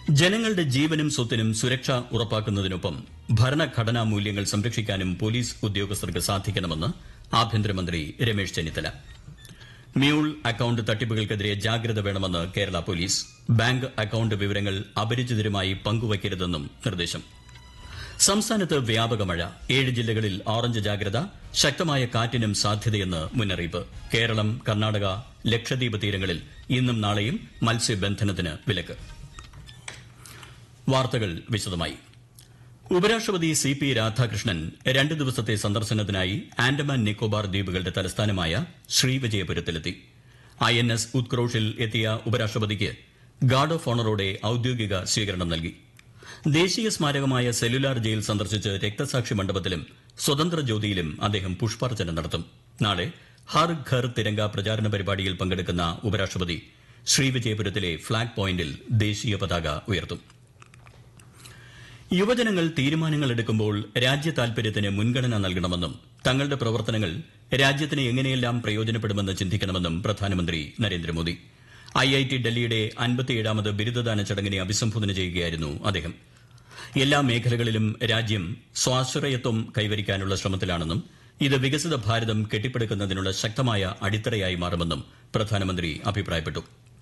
ജനങ്ങളുടെ ജീവനും സ്വത്തിനും സുരക്ഷ ഉറപ്പാക്കുന്നതിനൊപ്പം ഭരണഘടനാ മൂല്യങ്ങൾ സംരക്ഷിക്കാനും പോലീസ് ഉദ്യോഗസ്ഥർക്ക് സാധിക്കണമെന്ന് ആഭ്യന്തരമന്ത്രി രമേശ് ചെന്നിത്തല മ്യൂൾ അക്കൌണ്ട് തട്ടിപ്പുകൾക്കെതിരെ ജാഗ്രത വേണമെന്ന് കേരള പോലീസ് ബാങ്ക് അക്കൌണ്ട് വിവരങ്ങൾ അപരിചിതരുമായി പങ്കുവയ്ക്കരുതെന്നും നിർദ്ദേശം സംസ്ഥാനത്ത് വ്യാപക മഴ ഏഴ് ജില്ലകളിൽ ഓറഞ്ച് ജാഗ്രത ശക്തമായ കാറ്റിനും സാധ്യതയെന്ന് മുന്നറിയിപ്പ് കേരളം കർണാടക ലക്ഷദ്വീപ് തീരങ്ങളിൽ ഇന്നും നാളെയും മത്സ്യബന്ധനത്തിന് വിലക്ക് വാർത്തകൾ വിശദമായി ഉപരാഷ്ട്രപതി സി പി രാധാകൃഷ്ണൻ രണ്ട് ദിവസത്തെ സന്ദർശനത്തിനായി ആൻഡമാൻ നിക്കോബാർ ദ്വീപുകളുടെ തലസ്ഥാനമായ ശ്രീവിജയപുരത്തിലെത്തി ഐ എൻ എസ് ഉത്ക്രോഷിൽ എത്തിയ ഉപരാഷ്ട്രപതിക്ക് ഗാർഡ് ഓഫ് ഓണറോടെ ഔദ്യോഗിക സ്വീകരണം നൽകി ദേശീയ സ്മാരകമായ സെല്ലുലാർ ജയിൽ സന്ദർശിച്ച് രക്തസാക്ഷി മണ്ഡപത്തിലും സ്വതന്ത്ര ജ്യോതിയിലും അദ്ദേഹം പുഷ്പാർച്ചന നടത്തും നാളെ ഹർ ഘർ തിരങ്ക പ്രചാരണ പരിപാടിയിൽ പങ്കെടുക്കുന്ന ഉപരാഷ്ട്രപതി ശ്രീവിജയപുരത്തിലെ ഫ്ളാഗ് പോയിന്റിൽ ദേശീയ പതാക ഉയർത്തും യുവജനങ്ങൾ തീരുമാനങ്ങൾ എടുക്കുമ്പോൾ രാജ്യ താൽപര്യത്തിന് മുൻഗണന നൽകണമെന്നും തങ്ങളുടെ പ്രവർത്തനങ്ങൾ രാജ്യത്തിന് എങ്ങനെയെല്ലാം പ്രയോജനപ്പെടുമെന്ന് ചിന്തിക്കണമെന്നും പ്രധാനമന്ത്രി നരേന്ദ്രമോദി ഐഐടി ഡൽഹിയുടെ അൻപത്തിയേഴാമത് ബിരുദദാന ചടങ്ങിനെ അഭിസംബോധന ചെയ്യുകയായിരുന്നു അദ്ദേഹം എല്ലാ മേഖലകളിലും രാജ്യം സ്വാശ്രയത്വം കൈവരിക്കാനുള്ള ശ്രമത്തിലാണെന്നും ഇത് വികസിത ഭാരതം കെട്ടിപ്പടുക്കുന്നതിനുള്ള ശക്തമായ അടിത്തറയായി മാറുമെന്നും പ്രധാനമന്ത്രി അഭിപ്രായപ്പെട്ടു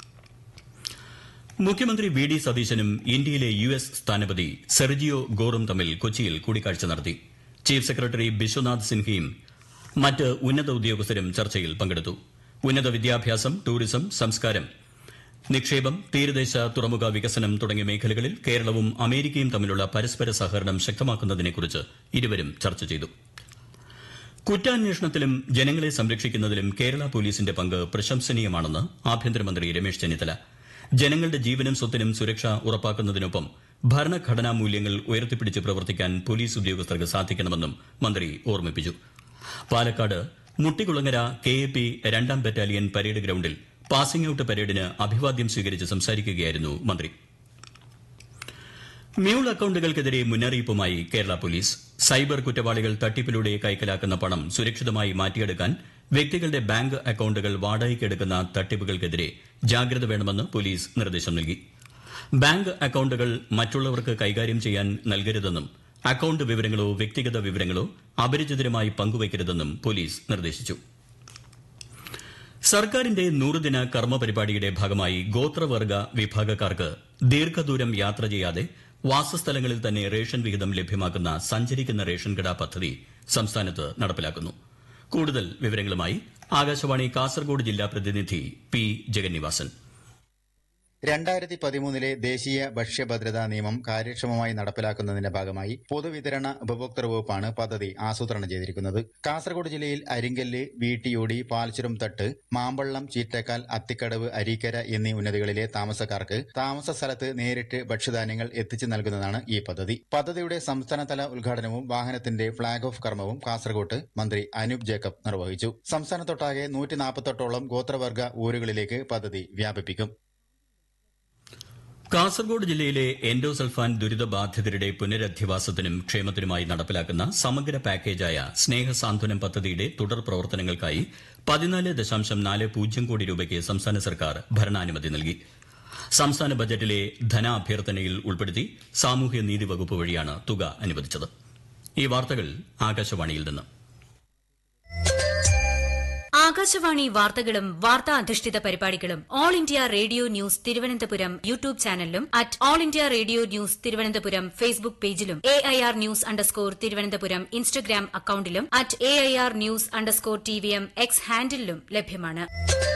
മുഖ്യമന്ത്രി വി ഡി സതീശനും ഇന്ത്യയിലെ യു എസ് സ്ഥാനപതി സെർജിയോ ഗോറും തമ്മിൽ കൊച്ചിയിൽ കൂടിക്കാഴ്ച നടത്തി ചീഫ് സെക്രട്ടറി ബിശ്വനാഥ് സിൻഹയും മറ്റ് ഉന്നത ഉദ്യോഗസ്ഥരും ചർച്ചയിൽ പങ്കെടുത്തു ഉന്നത വിദ്യാഭ്യാസം ടൂറിസം സംസ്കാരം നിക്ഷേപം തീരദേശ തുറമുഖ വികസനം തുടങ്ങിയ മേഖലകളിൽ കേരളവും അമേരിക്കയും തമ്മിലുള്ള പരസ്പര സഹകരണം ശക്തമാക്കുന്നതിനെക്കുറിച്ച് ഇരുവരും ചർച്ച ചെയ്തു കുറ്റാന്വേഷണത്തിലും ജനങ്ങളെ സംരക്ഷിക്കുന്നതിലും കേരള പോലീസിന്റെ പങ്ക് പ്രശംസനീയമാണെന്ന് ആഭ്യന്തരമന്ത്രി രമേശ് ചെന്നിത്തല ജനങ്ങളുടെ ജീവനും സ്വത്തിനും സുരക്ഷ ഉറപ്പാക്കുന്നതിനൊപ്പം ഭരണഘടനാ മൂല്യങ്ങൾ ഉയർത്തിപ്പിടിച്ച് പ്രവർത്തിക്കാൻ പോലീസ് ഉദ്യോഗസ്ഥർക്ക് സാധിക്കണമെന്നും മന്ത്രി ഓർമ്മിപ്പിച്ചു Palakkad Muttikulangara K A P രണ്ടാം ബറ്റാലിയൻ പരേഡ് ഗ്രൌണ്ടിൽ പാസിംഗ് ഔട്ട് പരേഡിന് അഭിവാദ്യം സ്വീകരിച്ച് സംസാരിക്കുകയായിരുന്നു മന്ത്രി മ്യൂൾ അക്കൌണ്ടുകൾക്കെതിരെ മുന്നറിയിപ്പുമായി കേരള പോലീസ് സൈബർ കുറ്റവാളികൾ തട്ടിപ്പിലൂടെ കൈക്കലാക്കുന്ന പണം സുരക്ഷിതമായി മാറ്റിയെടുക്കാൻ വ്യക്തികളുടെ ബാങ്ക് അക്കൌണ്ടുകൾ വാടകയ്ക്കെടുക്കുന്ന തട്ടിപ്പുകൾക്കെതിരെ ജാഗ്രത വേണമെന്ന് പോലീസ് നിർദ്ദേശം നൽകി ബാങ്ക് അക്കൌണ്ടുകൾ മറ്റുള്ളവർക്ക് കൈകാര്യം ചെയ്യാൻ നൽകരുതെന്നും അക്കൌണ്ട് വിവരങ്ങളോ വ്യക്തിഗത വിവരങ്ങളോ അപരിചിതരുമായി പങ്കുവയ്ക്കരുതെന്നും പോലീസ് നിർദ്ദേശിച്ചു സർക്കാരിന്റെ നൂറുദിന കർമ്മ പരിപാടിയുടെ ഭാഗമായി ഗോത്രവർഗ വിഭാഗക്കാർക്ക് ദീർഘദൂരം യാത്ര ചെയ്യാതെ വാസസ്ഥലങ്ങളിൽ തന്നെ റേഷൻ വിഹിതം ലഭ്യമാക്കുന്ന സഞ്ചരിക്കുന്ന റേഷൻ കട പദ്ധതി സംസ്ഥാനത്ത് നടപ്പിലാക്കുന്നു കൂടുതൽ വിവരങ്ങളുമായി ആകാശവാണി കാസർഗോഡ് ജില്ലാ പ്രതിനിധി പി ജഗന്നിവാസൻ രണ്ടായിരത്തി പതിമൂന്നിലെ ദേശീയ ഭക്ഷ്യഭദ്രതാ നിയമം കാര്യക്ഷമമായി നടപ്പിലാക്കുന്നതിന്റെ ഭാഗമായി പൊതുവിതരണ ഉപഭോക്തൃ വകുപ്പാണ് പദ്ധതി ആസൂത്രണം ചെയ്തിരിക്കുന്നത് കാസർഗോഡ് ജില്ലയിൽ അരിങ്കല്ല് വീട്ടിയോടി പാൽച്ചുരം തട്ട് മാമ്പള്ളം ചീറ്റക്കാൽ അത്തിക്കടവ് അരീക്കര എന്നീ ഉന്നതികളിലെ താമസക്കാർക്ക് താമസ സ്ഥലത്ത് നേരിട്ട് ഭക്ഷ്യധാന്യങ്ങൾ എത്തിച്ചു നൽകുന്നതാണ് ഈ പദ്ധതി പദ്ധതിയുടെ സംസ്ഥാനതല ഉദ്ഘാടനവും വാഹനത്തിന്റെ ഫ്ളാഗ് ഓഫ് കർമ്മവും കാസർഗോട്ട് മന്ത്രി അനൂപ് ജേക്കബ് നിർവഹിച്ചു സംസ്ഥാനത്തൊട്ടാകെ നൂറ്റി നാൽപ്പത്തെട്ടോളം ഗോത്രവർഗ ഊരുകളിലേക്ക് പദ്ധതി വ്യാപിപ്പിക്കും കാസർഗോഡ് ജില്ലയിലെ എൻഡോസൾഫാൻ ദുരിതബാധിതരുടെ പുനരധിവാസത്തിനും ക്ഷേമത്തിനുമായി നടപ്പിലാക്കുന്ന സമഗ്ര പാക്കേജായ സ്നേഹസാന്ത്വനം പദ്ധതിയുടെ തുടർ പ്രവർത്തനങ്ങൾക്കായി പതിനാല് ദശാംശം നാല് പൂജ്യം കോടി രൂപയ്ക്ക് സംസ്ഥാന സർക്കാർ ഭരണാനുമതി നൽകി സംസ്ഥാന ബജറ്റിലെ ധനാഭ്യർത്ഥനയിൽ ഉൾപ്പെടുത്തി സാമൂഹ്യനീതി വകുപ്പ് വഴിയാണ് തുക അനുവദിച്ചത് ഈ വാർത്തകൾ ആകാശവാണിയിൽ നിന്ന് ആകാശവാണി വാർത്തകളും വാർത്താ അധിഷ്ഠിത പരിപാടികളും all India radio news Thiruvananthapuram YouTube ചാനലിലും at all India radio news Thiruvananthapuram Facebook പേജിലും A I R news underscore Thiruvananthapuram Instagram അക്കൌണ്ടിലും at A I R news underscore T V M X ഹാൻഡിലും ലഭ്യമാണ്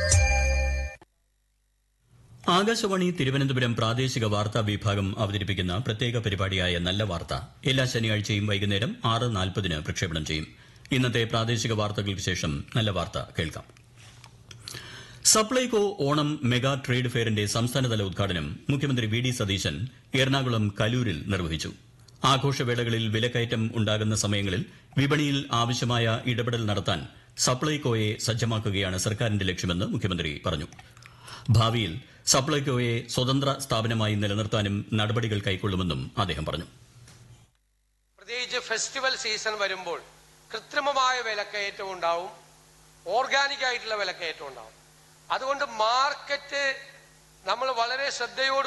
ആകാശവാണി തിരുവനന്തപുരം പ്രാദേശിക വാർത്താ വിഭാഗം അവതരിപ്പിക്കുന്ന പ്രത്യേക പരിപാടിയായ നല്ല വാർത്ത എല്ലാ ശനിയാഴ്ചയും വൈകുന്നേരം ആറ് നാൽപ്പതിന് പ്രക്ഷേപണം ചെയ്യും ഇന്നത്തെ പ്രാദേശിക വാർത്തകൾക്ക് ശേഷം നല്ല വാർത്ത കേൾക്കാം സപ്ലൈകോ ഓണം മെഗാ ട്രേഡ് ഫെയറിന്റെ സംസ്ഥാനതല ഉദ്ഘാടനം മുഖ്യമന്ത്രി വി ഡി സതീശൻ എറണാകുളം കലൂരിൽ നിർവഹിച്ചു ആഘോഷവേളകളിൽ വിലക്കയറ്റം ഉണ്ടാകുന്ന സമയങ്ങളിൽ വിപണിയിൽ ആവശ്യമായ ഇടപെടൽ നടത്താൻ സപ്ലൈകോയെ സജ്ജമാക്കുകയാണ് സർക്കാരിന്റെ ലക്ഷ്യമെന്ന് മുഖ്യമന്ത്രി പറഞ്ഞു ഭാവിയിൽ സപ്ലൈകോയെ സ്വതന്ത്ര സ്ഥാപനമായി നിലനിർത്താനും നടപടികൾ കൈക്കൊള്ളുമെന്നും അദ്ദേഹം പറഞ്ഞു പ്രത്യേകിച്ച് ഫെസ്റ്റിവൽ സീസൺ വരുമ്പോൾ കൃത്രിമമായ വിലക്കയറ്റം ഉണ്ടാവും ഓർഗാനിക് ആയിട്ടുള്ള വിലക്കയറ്റം ഉണ്ടാവും അതുകൊണ്ട് മാർക്കറ്റ് നമ്മൾ വളരെ ശ്രദ്ധയോട്